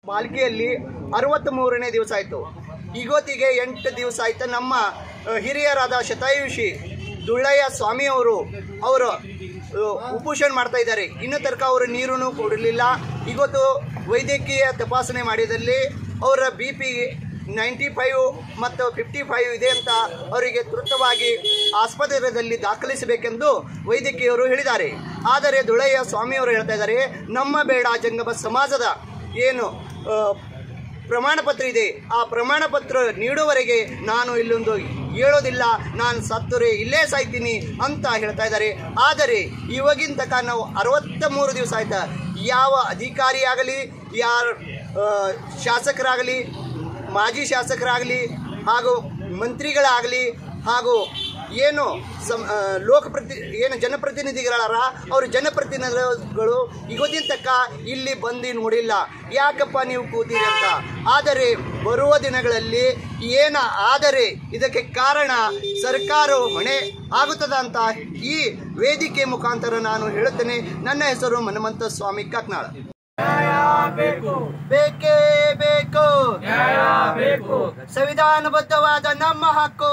ಪಾಲ್ಕಿಯಲ್ಲಿ ಅರವತ್ತ್ ಮೂರನೇ ದಿವಸ ಆಯಿತು ಈಗೊತ್ತಿಗೆ ಎಂಟು ದಿವಸ ಆಯ್ತು ನಮ್ಮ ಅ, ಹಿರಿಯರಾದ ಶತಾಯುಷಿ ದುಳ್ಳಯ್ಯ ಸ್ವಾಮಿಯವರು ಅವರು ಅ, ಉಪೋಷಣೆ ಮಾಡ್ತಾ ಇದ್ದಾರೆ ಇನ್ನೂ ತನಕ ಅವರು ನೀರನ್ನು ಕೊಡಲಿಲ್ಲ ಇವತ್ತು ವೈದ್ಯಕೀಯ ತಪಾಸಣೆ ಮಾಡಿದಲ್ಲಿ ಅವರ ಬಿ ಪಿ ನೈಂಟಿ ಫೈವ್ ಮತ್ತು ಫಿಫ್ಟಿ ಫೈವ್ ಇದೆ ಅಂತ ಅವರಿಗೆ ತ್ವರಿತವಾಗಿ ಆಸ್ಪತ್ರೆಯಲ್ಲಿ ದಾಖಲಿಸಬೇಕೆಂದು ವೈದ್ಯಕೀಯರು ಹೇಳಿದ್ದಾರೆ ಆದರೆ ದುಳಯ್ಯ ಸ್ವಾಮಿಯವರು ಹೇಳ್ತಾ ಇದ್ದಾರೆ ನಮ್ಮ ಬೇಡ ಜಂಗಮ ಸಮಾಜದ ಏನು ಆ, ಪ್ರಮಾಣ ಪತ್ರ ಇದೆ ಆ ಪ್ರಮಾಣ ಪತ್ರ ನೀಡುವವರೆಗೆ ನಾನು ಇಲ್ಲೊಂದು ಹೇಳೋದಿಲ್ಲ ನಾನು ಸತ್ತರೆ ಇಲ್ಲೇ ಸಾಯ್ತೀನಿ ಅಂತ ಹೇಳ್ತಾ ಇದ್ದಾರೆ ಆದರೆ ಇವಾಗಿನ ತನಕ ನಾವು ಅರವತ್ತ ಮೂರು ದಿವಸ ಆಯ್ತಾ ಯಾವ ಅಧಿಕಾರಿ ಆಗಲಿ ಯಾರ ಆ, ಶಾಸಕರಾಗಲಿ ಮಾಜಿ ಶಾಸಕರಾಗಲಿ ಹಾಗೂ ಮಂತ್ರಿಗಳಾಗಲಿ ಹಾಗೂ ಏನು ಸಂ ಆ, ಲೋಕಪ್ರತಿ ಏನು ಜನಪ್ರತಿನಿಧಿಗಳಾರ ಅವರು ಜನಪ್ರತಿನಿಧಿಗಳು ಇವತ್ತಿನ ತಕ್ಕ ಇಲ್ಲಿ ಬಂದು ನೋಡಿಲ್ಲ ಯಾಕಪ್ಪ ನೀವು ಕೂತೀರಿ ಅಂತ ಆದರೆ ಬರುವ ದಿನಗಳಲ್ಲಿ ಏನ ಆದರೆ ಇದಕ್ಕೆ ಕಾರಣ ಸರ್ಕಾರವು ಹೊಣೆ ಆಗುತ್ತದ ಅಂತ ಈ ವೇದಿಕೆ ಮುಖಾಂತರ ನಾನು ಹೇಳುತ್ತೇನೆ ನನ್ನ ಹೆಸರು ಮನಮಂತ ಸ್ವಾಮಿ ಕಾಕ್ನಾಳ ಬೇಕೇ ಬೇಕು ಸಂವಿಧಾನಬದ್ಧವಾದ ನಮ್ಮ ಹಕ್ಕು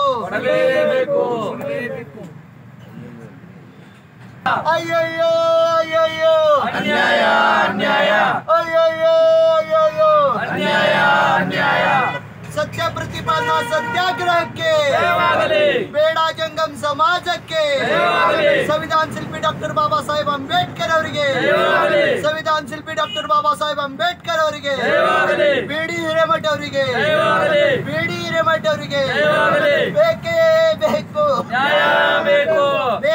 ಅಯ್ಯಯ್ಯೋ ಅಯ್ಯಯ್ಯೋ ಅನ್ಯಾಯ ಅನ್ಯಾಯ ಅಯ್ಯಯ್ಯೋ ಅಯ್ಯಯ್ಯೋ ಅನ್ಯಾಯ ಅನ್ಯಾಯ ಸತ್ಯ ಪ್ರತಿಪಾದನಾ ಸತ್ಯಾಗ್ರಹಕ್ಕೆ ಜಯವಾಗಲಿ ಬೇಡ ಜಂಗಮ್ ಸಮಾಜಕ್ಕೆ ಜಯವಾಗಲಿ. ಸಂವಿಧಾನ ಶಿಲ್ಪಿ ಡಾಕ್ಟರ್ ಬಾಬಾ ಸಾಹೇಬ್ ಅಂಬೇಡ್ಕರ್ ಅವರಿಗೆ ಜಯವಾಗಲಿ. ಸಂವಿಧಾನ ಶಿಲ್ಪಿ ಡಾಕ್ಟರ್ ಬಾಬಾ ಸಾಹೇಬ್ ಅಂಬೇಡ್ಕರ್ ಅವರಿಗೆ ಜಯವಾಗಲಿ. ಬಿಡಿ ಹಿರೇಮಠ ಅವರಿಗೆ ಜಯವಾಗಲಿ. ಬಿಡಿ ಹಿರೇಮಠ ಅವರಿಗೆ ಜಯವಾಗಲಿ. ಬೇಕೇ ಬೇಕು ನ್ಯಾಯ ಬೇಕು